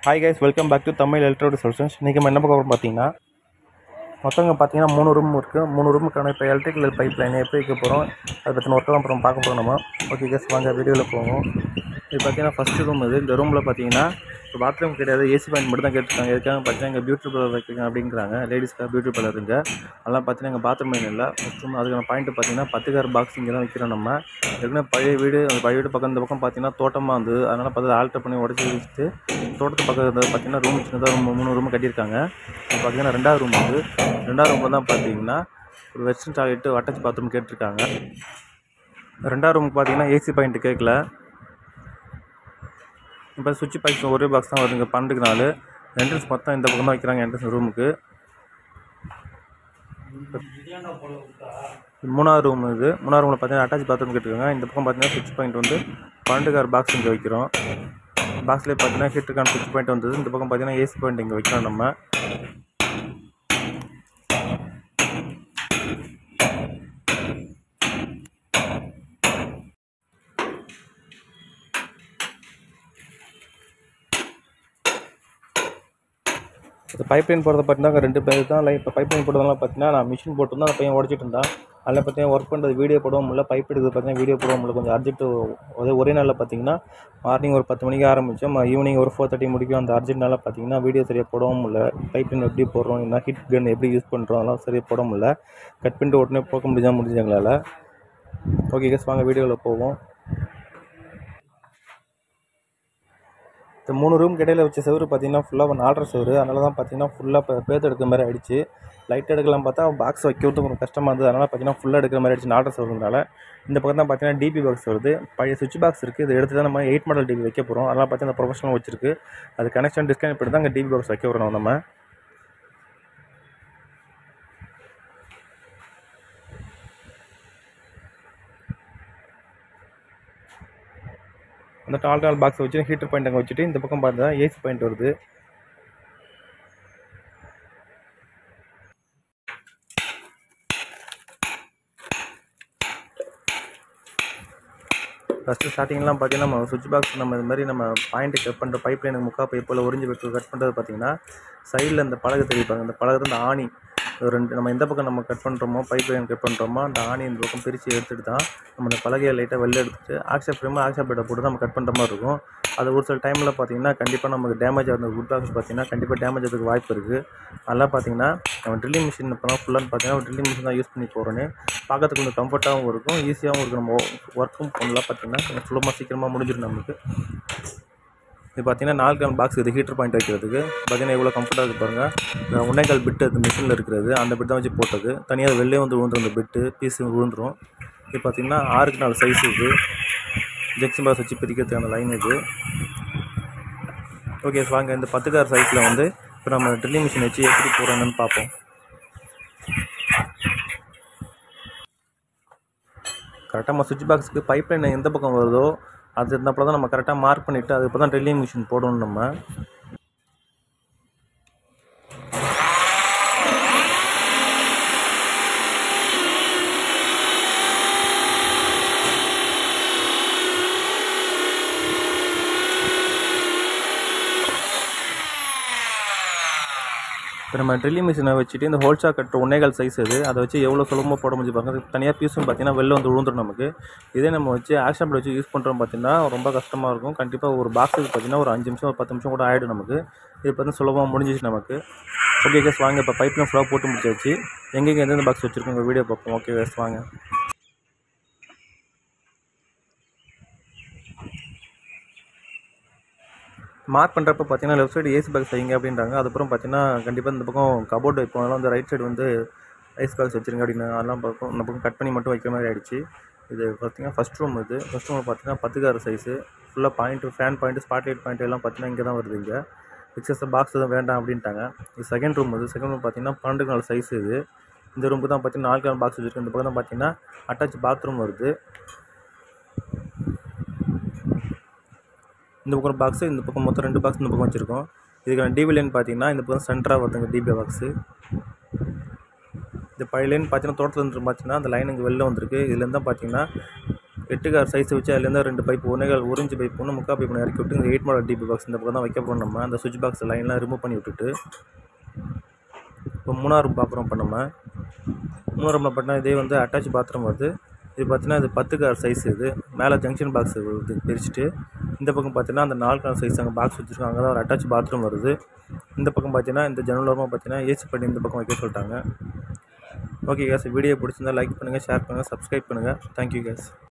hi guys welcome back to Tamil electrode solutions இன்றைக்கி நம்ம என்ன பார்க்க போகிறோம் பார்த்தீங்கன்னா மொத்தங்க பார்த்தீங்கன்னா மூணு ரூம் இருக்குது மூணு ரூமுக்கான இப்போ எலக்ட்ரிக்கல் பைப் லைன் எப்படி வைக்க போகிறோம் அதை பற்றின ஒர்க்கெல்லாம் அப்புறம் பார்க்க போகிறோம் நம்ம ஓகே கேஸ் வாங்க வீடியோவில் போவோம் இது பார்த்தீங்கன்னா ஃபஸ்ட்டு ரூம் இது இந்த ரூமில் பார்த்தீங்கன்னா இப்போ பாத்ரூம் கிடையாது ஏசி பாயிண்ட் மட்டும் தான் கேட்டிருக்காங்க எதுக்காக பார்த்தீங்கன்னா இங்கே பியூட்டி பார்லர் வைக்கிறீங்க அப்படிங்கிறாங்க லேடிஸ்க்காக பியூட்டி பார்லர் இங்கே அதெல்லாம் பார்த்தீங்கன்னா இங்கே பாத்ரூம் லைன் இல்லை ஃபஸ்ட் ரூம் அதுக்கான பாயிண்ட் பார்த்தீங்கன்னா பத்துக்கார் பாக்ஸ் இங்கே தான் வைக்கிறோம் நம்ம ஏற்கனவே பழைய வீடு அந்த பழைய வீடு பக்கம் இந்த பக்கம் பார்த்தீங்கன்னா தோட்டமாக இருந்தது அதனால் பார்த்து ஆல்டர் பண்ணி உடச்சி வச்சுட்டு தோட்டத்து பக்கத்தில் பார்த்தீங்கன்னா ரூம் சின்னதாக ரூம் மூணு ரூம் கட்டியிருக்காங்க இப்போ பார்த்தீங்கன்னா ரெண்டாவது ரூம் வந்து ரெண்டாவது ரூமில் தான் பார்த்தீங்கன்னா ஒரு வெஸ்டர்ன் டாய்லெட்டு அட்டாச் பாத்ரூம் கேட்டிருக்காங்க ரெண்டாவது ரூமுக்கு பார்த்தீங்கன்னா ஏசி பாயிண்ட் கேட்கல இப்போ சுவிட்ச் பாக்ஸ் ஒரே பாக்ஸ் தான் வருதுங்க பன்னெண்டுக்கு நாலு என்ட்ரன்ஸ் மொத்தம் இந்த பக்கம் தான் வைக்கிறாங்க என்ட்ரன்ஸ் ரூமுக்கு மூணாவது ரூம் இது மூணாவது ரூமில் பார்த்தீங்கன்னா அட்டாச் பாத்ரூம் கேட்டிருக்காங்க இந்த பக்கம் பார்த்தீங்கன்னா சுவிட்ச் பாயிண்ட் வந்து பன்னெண்டு கார் பாக்ஸ் இங்கே வைக்கிறோம் பாக்ஸ்லேயே பார்த்தீங்கன்னா ஹீட்டருக்கான சுவிட்ச் பாயிண்ட் வந்தது இந்த பக்கம் பார்த்தீங்கன்னா ஏசி பாயிண்ட் இங்கே வைக்கிறோம் நம்ம இப்போ பைப் லைன் போடுறத பார்த்தீங்கன்னா ரெண்டு பேர் தான் லைன் இப்போ பைப் லைன் போடுறதுலாம் பார்த்தீங்கன்னா நான் மிஷின் போட்டு அந்த பையன் உடச்சிட்டு இருந்தான் அதில் பார்த்தீங்கன்னா ஒர்க் பண்ணுறது வீடியோ போடவும் முடியல பைப் எடுக்கிறது பார்த்தீங்கன்னா வீடியோ போடவும் முடியல கொஞ்சம் அர்ஜென்ட்டு ஒரே ஒரே நாளில் பார்த்தீங்கன்னா மார்னிங் ஒரு பத்து மணிக்கு ஆரம்பித்தோம் ஈவினிங் ஒரு ஃபோர் தேர்ட்டி முடிக்கும் அந்த அர்ஜென்ட்னால பார்த்தீங்கன்னா வீடியோ சரியாக போடவும் முடியல பைப் லைன் எப்படி போடுறோம் என்ன ஹீட் கன் எப்படி யூஸ் பண்ணுறோம் அதெல்லாம் சரியாக போட முடியல கட் பண்ணிட்டு உடனே போக முடிஞ்சா முடிஞ்சு எங்களால் ஓகே கேஸ் வாங்க வீடியோவில் போவோம் இந்த மூணு ரூம் இடையில வச்ச செவரு பார்த்தீங்கன்னா ஃபுல்லாக நாலரை செவரு அதனால தான் பார்த்தீங்கன்னா ஃபுல்லாக இப்போ பேத்து எடுக்கிற மாதிரி ஆயிடுச்சு லைட் எடுக்கலாம் பார்த்தா பாக்ஸ் வைக்கிறதுக்கு கொஞ்சம் கஷ்டமாக இருந்தது அதனால் பார்த்தீங்கன்னா ஃபுல்லாக எடுக்கிற மாதிரி ஆயிடுச்சு நாலரை செவருனால இந்த பக்கம் தான் பார்த்தீங்கன்னா டிபி பாக்ஸ் வருது பழைய சுவிட்ச் பாக்ஸ் இருக்குது இதை எடுத்து தான் நம்ம எயிட் மாடல் டிபி வைக்க போகிறோம் அதனால் பார்த்தீங்கன்னா ப்ரொஃபஷனல் வச்சிருக்கு அது கனெக்ஷன் டிஸ்கனெக்ட் பண்ணி தான் இங்கே டிபி பாக்ஸ் வைக்க போகிறோம் நம்ம அந்த டால் டால் பாக்ஸ் வச்சு ஹீட்டர் பாயிண்ட் அங்கே வச்சுட்டு இந்த பக்கம் பார்த்தா ஏசி பாயிண்ட் வருது ஃபஸ்ட்டு ஸ்டார்டிங்லாம் பார்த்தீங்கன்னா நம்ம சுவிட்ச் பாக்ஸ் நம்ம இது மாதிரி நம்ம பாயிண்ட் கட் பண்ணுற பைப் லைனுக்கு முக்கா பைப்பில் உறிஞ்சி விட்டு கட் பண்ணுறது பார்த்தீங்கன்னா சைடில் இந்த பலகை தெரிவிப்பாங்க இந்த பலகை இந்த ஆணி ஒரு ரெண்டு நம்ம எந்த பக்கம் நம்ம கட் பண்ணுறோமோ பைப் லைன் கட் பண்ணுறோமோ அந்த ஆணி இந்த பக்கம் பிரித்து எடுத்துகிட்டு தான் நம்ம இந்த பலகையை லைட்டாக வெளில எடுத்துட்டு ஆக்ஷா ஃப்ரேம் ஆக்ஷா பிளேட்டை போட்டு நம்ம கட் பண்ணுற மாதிரி இருக்கும் அது ஒரு சில டைமில் பார்த்தீங்கன்னா கண்டிப்பாக நமக்கு டேமேஜ் ஆகுது வுட் பாக்ஸ் பார்த்தீங்கன்னா கண்டிப்பாக டேமேஜ் ஆகிறதுக்கு வாய்ப்பு இருக்குது அதெல்லாம் பார்த்தீங்கன்னா நம்ம ட்ரில்லிங் மிஷின் இப்போலாம் ஃபுல்லாக பார்த்தீங்கன்னா ட்ரில்லிங் மிஷின் தான் யூஸ் பண்ணி போகிறோன்னு பார்க்கறதுக்கு கொஞ்சம் கம்ஃபர்ட்டாகவும் இருக்கும் ஈஸியாகவும் இருக்கும் நம்ம ஒர்க்கும் பண்ணலாம் பார்த்தீங்கன்னா கொஞ்சம் சுலமாக சீக்கிரமாக முடிஞ்சிடும் நமக்கு இது பார்த்தீங்கன்னா நாலு கிராம் பாக்ஸ் இது ஹீட்டர் பாயிண்ட் வைக்கிறதுக்கு பார்த்தீங்கன்னா எவ்வளோ கம்ஃபர்ட்டாக இருக்குது பாருங்கள் உன்னைக்கால் பிட்டு அது மிஷினில் இருக்கிறது அந்த பிட் தான் வச்சு போட்டது தனியாக வெளிலே வந்து விழுந்துரும் அந்த பிட்டு பீஸ் விழுந்துரும் இது பார்த்தீங்கன்னா ஆறுக்கு நாலு சைஸ் இது ஜெக்ஷன் பாக்ஸ் வச்சு பிரிக்கிறதுக்கான லைன் இது ஓகே வாங்க இந்த பத்துக்கார் சைஸில் வந்து இப்போ நம்ம ட்ரில்லிங் மிஷின் வச்சு எப்படி போடுறோன்னு பார்ப்போம் கரெக்டாக நம்ம சுவிட்ச் பாக்ஸுக்கு பைப் லைன் எந்த பக்கம் வருதோ அது இருந்தப்போ தான் நம்ம கரெக்டாக மார்க் பண்ணிவிட்டு அதுக்கு தான் ட்ரில்லிங் மிஷின் போடணும் நம்ம இப்போ நம்ம ட்ரில்லிங் மிஷினை வச்சுட்டு இந்த ஹோல்ஷா கட்டுற ஒன்னேகால் சைஸ் இது அதை வச்சு எவ்வளோ சுலபமாக போட முடிஞ்சு பாருங்க தனியாக பீஸும் பார்த்தீங்கன்னா வெளில வந்து விழுந்துடும் நமக்கு இதே நம்ம வச்சு ஆக்ஷன் பிளேட் வச்சு யூஸ் பண்ணுறோம் பார்த்தீங்கன்னா ரொம்ப கஷ்டமாக இருக்கும் கண்டிப்பாக ஒரு பாக்ஸுக்கு பார்த்தீங்கன்னா ஒரு அஞ்சு நிமிஷம் ஒரு பத்து நிமிஷம் கூட ஆகிடும் நமக்கு இது பார்த்தீங்கன்னா சுலபமாக முடிஞ்சிச்சு நமக்கு ஓகே கேஸ் வாங்க இப்போ பைப்லைன் ஃபுல்லாக போட்டு முடிச்சாச்சு எங்கெங்கே எந்தெந்த பாக்ஸ் வச்சுருக்கோம் உங்கள் வீடியோ பார்ப்போம் ஓகே கேஸ் வாங்க மார்க் பண்ணுறப்ப பார்த்தீங்கன்னா லெஃப்ட் சைடு ஏசி பாக்ஸ் வைங்க அப்படின்றாங்க அதுக்கப்புறம் பார்த்தீங்கன்னா கண்டிப்பாக இந்த பக்கம் கபோர்டு வைப்போம் அதெல்லாம் வந்து ரைட் சைடு வந்து ஐஸ் பாக்ஸ் வச்சுருங்க அப்படின்னு அதெல்லாம் பார்ப்போம் இந்த பக்கம் கட் பண்ணி மட்டும் வைக்கிற மாதிரி ஆயிடுச்சு இது பார்த்தீங்கன்னா ஃபஸ்ட் ரூம் இது ஃபஸ்ட் ரூமில் பார்த்தீங்கன்னா பத்துக்கார சைஸு ஃபுல்லாக point fan point spot light point எல்லாம் பார்த்தீங்கன்னா இங்கே தான் வருது இங்கே எக்ஸஸ் பாக்ஸ் எதுவும் வேண்டாம் அப்படின்ட்டாங்க இது செகண்ட் ரூம் இது செகண்ட் ரூம் பார்த்தீங்கன்னா பன்னெண்டு நாலு சைஸ் இது இந்த ரூமுக்கு தான் பார்த்தீங்கன்னா நாலு கிலோ பாக்ஸ் வச்சுருக்கு இந்த பக்கம் தான் பார்த்தீங்கன்னா அட்டாச் பாத்ரூம் வருது இந்த பக்கம் பாக்ஸு இந்த பக்கம் மொத்தம் ரெண்டு பாக்ஸ் இந்த பக்கம் வச்சுருக்கோம் இதுக்கான டிபி லைன் பார்த்தீங்கன்னா இந்த பக்கம் சென்டராக வருதுங்க டிபி பாக்ஸு இந்த பழைய லைன் பார்த்தீங்கன்னா தோட்டத்தில் இருந்து பார்த்தீங்கன்னா அந்த லைன் இங்கே வெளில வந்திருக்கு இதுலேருந்து தான் பார்த்தீங்கன்னா எட்டு கார் சைஸ் வச்சு அதுலேருந்து ரெண்டு பைப் ஒன்றே கால் ஒரு இன்ச்சு பைப் ஒன்று முக்கால் பைப் ஒன்று இறக்கி விட்டு இந்த எயிட் மாடல் டிபி பாக்ஸ் இந்த பக்கம் தான் வைக்க போகிறோம் நம்ம அந்த சுவிட்ச் பாக்ஸ் லைன்லாம் ரிமூவ் பண்ணி விட்டுட்டு இப்போ மூணாவது ரூம் பார்க்குறோம் இப்போ நம்ம மூணாவது ரூமில் பார்த்தீங்கன்னா இதே வந்து அட்டாச் பாத்ரூம் வருது இது பார்த்தீங்கன்னா இது பத்து கார் சைஸ் இது மேலே ஜங்ஷன் பாக்ஸ் இது பிரிச்சுட்டு இந்த பக்கம் பார்த்தீங்கன்னா அந்த நாலு கார் சைஸ் அங்கே பாக்ஸ் வச்சுருக்காங்க அங்கே தான் ஒரு அட்டாச் பாத்ரூம் வருது இந்த பக்கம் பார்த்தீங்கன்னா இந்த ஜன்னலோரமாக பார்த்தீங்கன்னா ஏசி பண்ணி இந்த பக்கம் வைக்க சொல்லிட்டாங்க ஓகே கேஸ் வீடியோ பிடிச்சிருந்தா லைக் பண்ணுங்கள் ஷேர் பண்ணுங்கள் சப்ஸ்கிரைப் பண்ணுங்கள் தேங்க்யூ கேஸ்